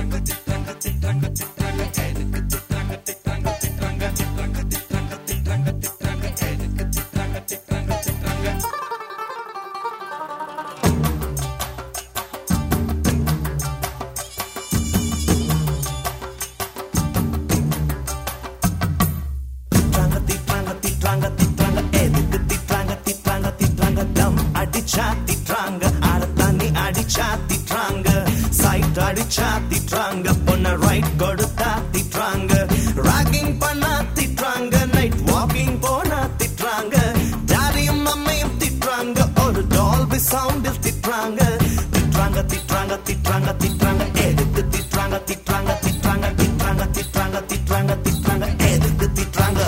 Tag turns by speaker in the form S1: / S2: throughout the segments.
S1: திட்டுறாங்க திட்டுறாங்க திட்டுறாங்க திட்டுறாங்க எதுக்கு திட்டுறாங்க திட்டுறாங்க திட்டுறாங்க தம் அடிச்சா திட்டுறாங்க அட தண்ணி அடிச்சா திட்டுறாங்க சைட் அடிச்சா திட்டுறாங்க பொண்ண ரைட் கொடுத்தா திட்டுறாங்க ராகிங் பண்ணா திட்டுறாங்க நைட் வாக்கிங் போனா திட்டுறாங்க டாடியும் மம்மையும் திட்டுறாங்க ஒரு டால்பி சவுண்டில் திட்டுறாங்க திட்டுறாங்க திட்டுறாங்க திட்டுறாங்க திட்டுறாங்க எதுக்கு திட்டுறாங்க திட்டுறாங்க திட்டுறாங்க திட்டுறாங்க திட்டுறாங்க திட்டுறாங்க திட்டுறாங்க எதுக்கு திட்டுறாங்க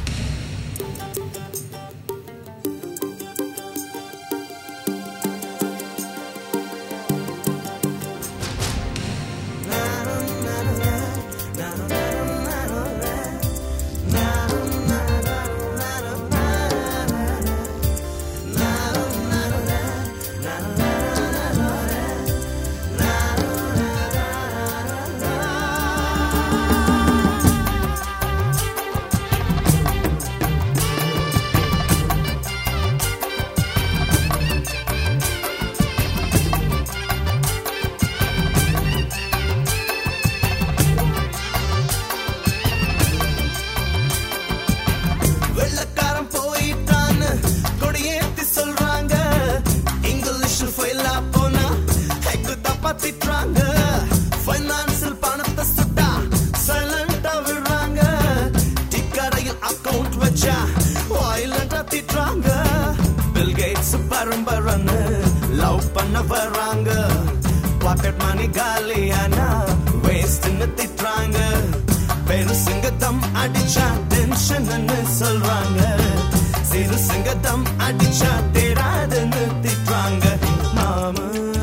S1: வெள்ளக்காரன் போயிட்டான்னு கொடியேத்தி சொல்றாங்க இங்கிலீஷ் ஃபெயிலா போனா ஹெக்கு தப்பா திட்டுறாங்க ஃபைனான்சியல் பணத்தை சுட்டா சைலண்டா விடுறாங்க டிக்கடையில் அக்கவுண்ட் வச்சா வாயிலண்டா திட்டுறாங்க பில் கேட்ஸ் பரம்பரன்னு லவ் பண்ண வர்றாங்க பாக்கெட் மணி காலியானா வேஸ்ட்னு திட்டுறாங்க பெருசுங்க தம் அடிச்சா டென்ஷன் சொல்றாங்க சிறுசுங்க தம் அடிச்சா தேடாதுன்னு திட்டுறாங்க மாம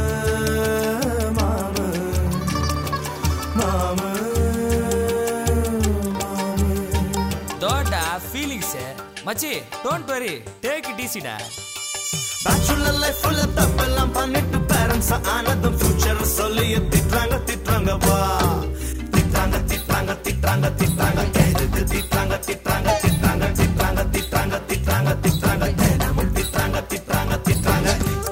S1: மாம மாம
S2: தோடா ஃபீலிங்ஸ் மச்சி டோன்ட் வரி டேக் இட் ஈஸிடா
S1: பேச்சுலர் லைஃப்ல தப்பெல்லாம் பண்ணிட்டு பேரண்ட்ஸ் ஆனதும் ஃபியூச்சர் சொல்லி திட்டுறாங்க திட்டுறாங்க வா திட்டுறாங்க திட்டுறாங்க திட்டுறாங்க திட்டுறாங்க எதுக்கு திட்டுறாங்க திட்டுறாங்க திட்டுறாங்க திட்டுறாங்க திட்டுறாங்க திட்டுறாங்க திட்டுறாங்க தினமும் திட்டுறாங்க திட்டுறாங்க திட்டுறாங்க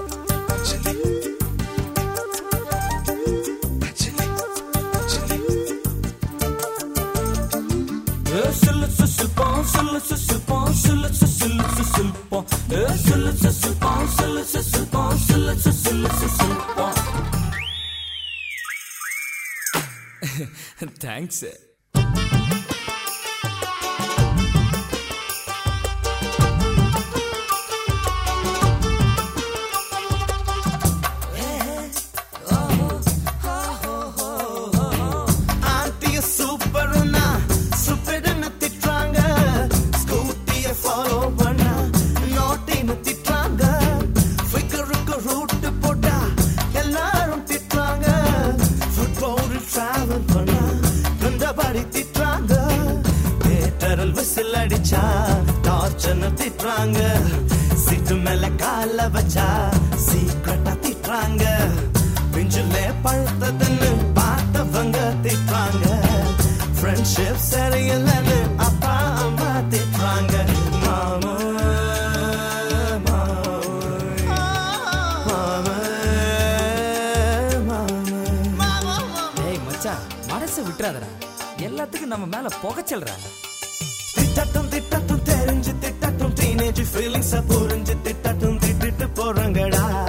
S2: ஏ சில்லு சில்பம் சில்லு சில்பம் சில்லு சில்லு சில்பம் ஏ சில்லு சில்பம் சில்லு சில்பம் சில்லு சில்லு சில்பம் தேங்க்ஸ்
S1: ஆண்டிய சூப்பர்னா சூப்பர்னு திட்டுறாங்க ஸ்கூட்டிய ஃபாலோ பண்ணா நோட்டின்னு திட்டுறாங்க ஃபிகருக்கு ரூட் போட்டா எல்லாரும் திட்டுறாங்க ஃபுட்பால் டிராவல் பண்ணா கண்டபடி திட்டுறாங்க தேட்டரில் விசில் அடிச்சா டார்ச்சர்னு திட்டுறாங்க சீட்டு மேல கால வச்சா சீக்கிரட்டா திட்டுறாங்க பிஞ்சுல பழுத்ததுன்னு பார்த்தவங்க திட்டுறாங்க ஃப்ரெண்ட்ஷிப் சரியில்லைன்னு அப்பா அம்மா திட்டுறாங்க மாமா
S2: ஏய் மச்சான் மனசை விட்டுறாதடா எல்லாத்துக்கும் நம்ம மேல புகைச்சல்றா
S1: திட்டட்டும் திட்டட்டும் தெரிஞ்சு திட்டட்டும் டீனேஜ் ஃபீலிங்ஸ புரிஞ்சு திட்டட்டும் திட்டிட்டு போறாங்கடா